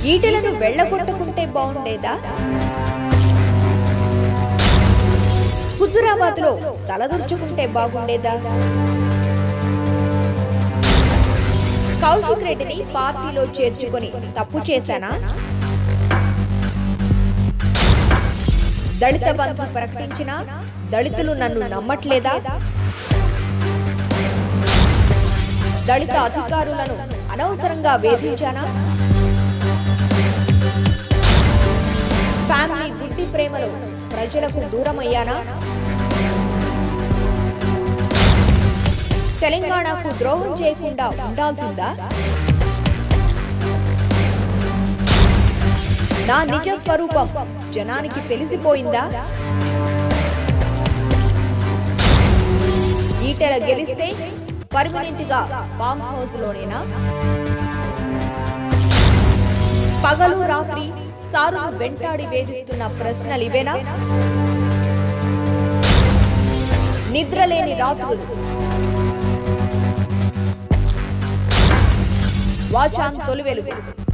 ఈటెలను వెళ్ళగొట్టుకుంటే బాగుండేదా హుజురాబాద్ లో తలదూర్చుకుంటే బాగుండేదా కౌశిక్ రెడ్డిని పార్టీలో చేర్చుకొని తప్పు చేశానా దళిత బంధు ప్రకటించిన దళితులు నన్ను నమ్మట్లేదా దళిత అధికారులను అనవసరంగా వేధించానా ఫ్యామిలీ గుడ్డి ప్రేమలో ప్రజలకు దూరమయ్యానా తెలంగాణకు ద్రోహం చేయకుండా ఉండాల్సిందా నా నిజ స్వరూపం జనానికి తెలిసిపోయిందా ఈటెల గెలిస్తే పర్మనెంట్ గా ఫామ్ హౌస్ లోనేనా పగలు రాత్రి సారును వెంటాడి వేధిస్తున్న ప్రశ్నలు ఇవేనా నిద్రలేని రాత్రులు వాచాన్ తొలి వెలుగు